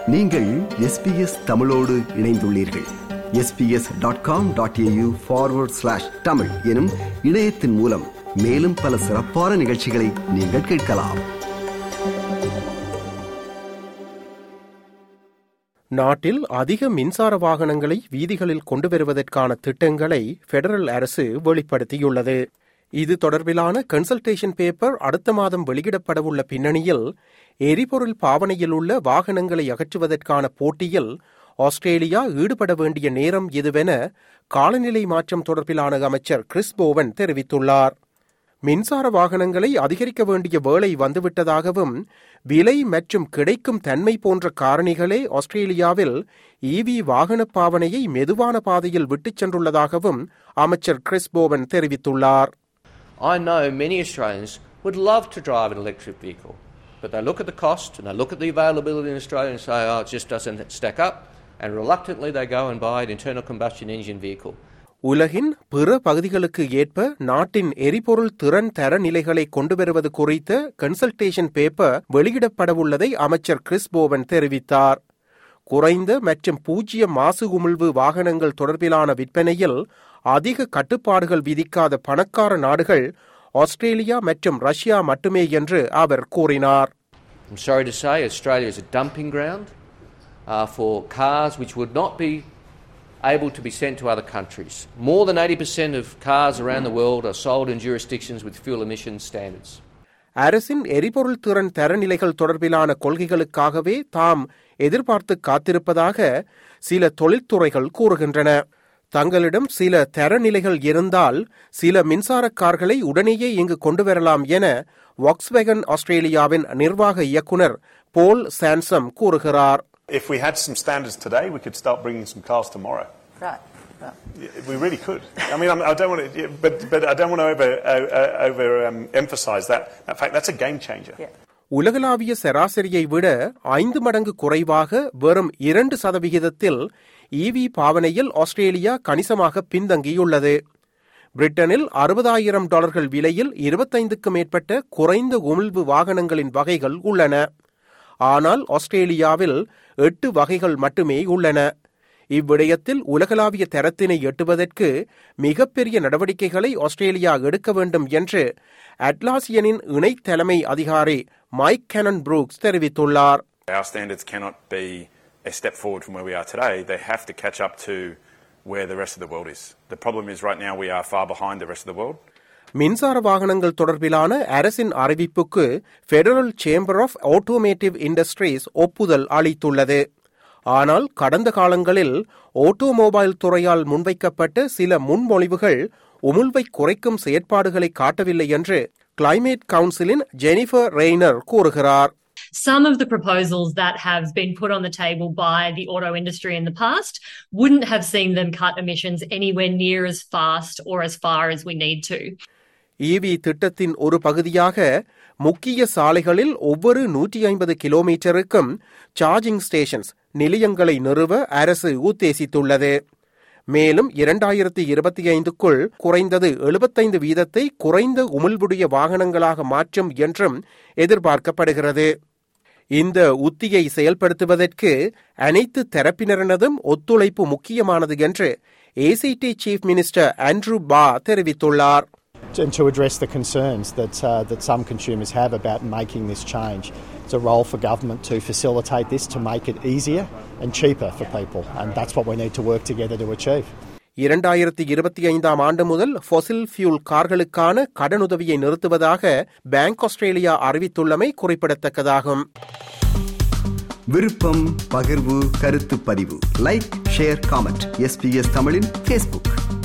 நீங்கள் எஸ்பிஎஸ் தமிழோடு இணைந்துள்ளீர்கள் SBS dot com dot AU forward slash Tamil எனும் இணையத்தின் மூலம் மேலும் பல சிறப்பான நிகழ்ச்சிகளை நீங்கள் கேட்கலாம் நாட்டில் அதிக மின்சார வாகனங்களை வீதிகளில் கொண்டு வருவதற்கான திட்டங்களை பெடரல் அரசு வெளிப்படுத்தியுள்ளது இது தொடர்பிலான கன்சல்டேஷன் பேப்பர் அடுத்த மாதம் வெளியிடப்படவுள்ள பின்னணியில் எரிபொருள் பாவனையில் உள்ள வாகனங்களை அகற்றுவதற்கான போட்டியில் ஆஸ்திரேலியா ஈடுபட வேண்டிய நேரம் இதுவென காலநிலை மாற்றம் தொடர்பிலான அமைச்சர் கிறிஸ் போவன் தெரிவித்துள்ளார் மின்சார வாகனங்களை அதிகரிக்க வேண்டிய வேளை வந்துவிட்டதாகவும் விலை மற்றும் கிடைக்கும் தன்மை போன்ற காரணிகளே ஆஸ்திரேலியாவில் ஈவி வாகன பாவனையை மெதுவான பாதையில் விட்டுச் சென்றுள்ளதாகவும் அமைச்சர் கிறிஸ் போவன் தெரிவித்துள்ளார் I know many Australians would love to drive an electric vehicle, but they look at the cost and they look at the availability in Australia and say, oh, it just doesn't stack up, and reluctantly they go and buy an internal combustion engine vehicle. உலகின் பிற பகுதிகளுக்கு ஏற்ப நாட்டின் எரிபொருள் திறன் தர நிலைகளை கொண்டு வருவது குறித்த கன்சல்டேஷன் பேப்பர் வெளியிடப்படவுள்ளதை அமைச்சர் கிறிஸ் போவன் தெரிவித்தார் குறைந்த மற்றும் பூஜ்ஜிய மாசு உமிழ்வு வாகனங்கள் தொடர்பிலான விற்பனையில் அதிக கட்டுப்பாடுகள் விதிக்காத பணக்கார நாடுகள் ஆஸ்திரேலியா மற்றும் ரஷ்யா மட்டுமே என்று அவர் கூறினார் I'm sorry to say Australia is a dumping ground uh, for cars which would not be able to be sent to other countries. More than 80% of cars around the world are sold in jurisdictions with fuel emissions standards. அரசின் எரிபொருள் திறன் தரநிலைகள் தொடர்பிலான கொள்கைகளுக்காகவே தாம் எதிர்பார்த்து காத்திருப்பதாக சில தொழில்துறைகள் கூறுகின்றன தங்களிடம் சில தரநிலைகள் இருந்தால் சில மின்சார கார்களை உடனேயே இங்கு கொண்டு வரலாம் என வாக்ஸ்வேகன் ஆஸ்திரேலியாவின் நிர்வாக இயக்குனர் போல் சான்சம் கூறுகிறார் If we had some standards today, we could start bringing some cars tomorrow. Right. right. Yeah, We really could. I mean, I'm, I don't want to, but, but I don't want to over, uh, over um, emphasize that. In fact, that's a game changer. Yeah. உலகளாவிய சராசரியை விட ஐந்து மடங்கு குறைவாக வெறும் இரண்டு சதவிகிதத்தில் EV பாவனையில் ஆஸ்திரேலியா கணிசமாக பின்தங்கியுள்ளது பிரிட்டனில் அறுபதாயிரம் டாலர்கள் விலையில் இருபத்தைந்துக்கும் மேற்பட்ட குறைந்த உமிழ்வு வாகனங்களின் வகைகள் உள்ளன ஆனால் ஆஸ்திரேலியாவில் எட்டு வகைகள் மட்டுமே உள்ளன இவ்விடயத்தில் உலகளாவிய தரத்தினை எட்டுவதற்கு மிகப்பெரிய நடவடிக்கைகளை ஆஸ்திரேலியா எடுக்க வேண்டும் என்று அட்லாசியனின் இணை தலைமை அதிகாரி மைக் கெனன் புரூக்ஸ் தெரிவித்துள்ளார் Our standards cannot be a step forward from where we are today. They have to catch up to where the rest of the world is. The problem is right now we are far behind the rest of the world. மின்சார வாகனங்கள் தொடர்பிலான அரசின் அறிவிப்புக்கு federal chamber of automotive industries ஒப்புதல் அளித்துள்ளது ஆனால் கடந்த காலங்களில் ஆட்டோமொபைல் துறையால் முன்வைக்கப்பட்ட சில முன்மொழிவுகள் உமிழ்வை குறைக்கும் செயற்பாடுகளை காட்டவில்லை என்று கிளைமேட் கவுன்சிலின் ஜெனிஃபர் ரெய்னர் கூறுகிறார் Some of the proposals that have been put on the table by the auto industry in the past wouldn't have seen them cut emissions anywhere near as fast or as far as we need to. EV திட்டத்தின் ஒரு பகுதியாக முக்கிய சாலைகளில் ஒவ்வொரு நூற்றி ஐம்பது கிலோமீட்டருக்கும் charging stations நிலையங்களை நிறுவ அரசு உத்தேசித்துள்ளது மேலும் இரண்டாயிரத்தி இருபத்தி ஐந்துக்குள் குறைந்தது எழுபத்தைந்து வீதத்தை குறைந்த உமிழ்வுடைய வாகனங்களாக மாற்றும் என்றும் எதிர்பார்க்கப்படுகிறது இந்த உத்தியை செயல்படுத்துவதற்கு அனைத்து தரப்பினரினதும் ஒத்துழைப்பு முக்கியமானது என்று ஏசிடி சீஃப் மினிஸ்டர் ஆண்ட்ரூ பா தெரிவித்துள்ளார் and to address the concerns that, uh, that some consumers have about making this change. It's a role for government to facilitate this, to make it easier and cheaper for people, and that's what we need to work together to achieve. இரண்டாயிரத்தி இருபத்தி ஐந்தாம் ஆண்டு முதல் fossil fuel கார்களுக்கான கடனுதவியை நிறுத்துவதாக bank Australia அறிவித்துள்ளமை குறிப்பிடத்தக்கதாகும் விருப்பம் பகிர்வு கருத்து பதிவு லைக் ஷேர் காமெண்ட் எஸ்பிஎஸ் தமிழின் ஃபேஸ்புக்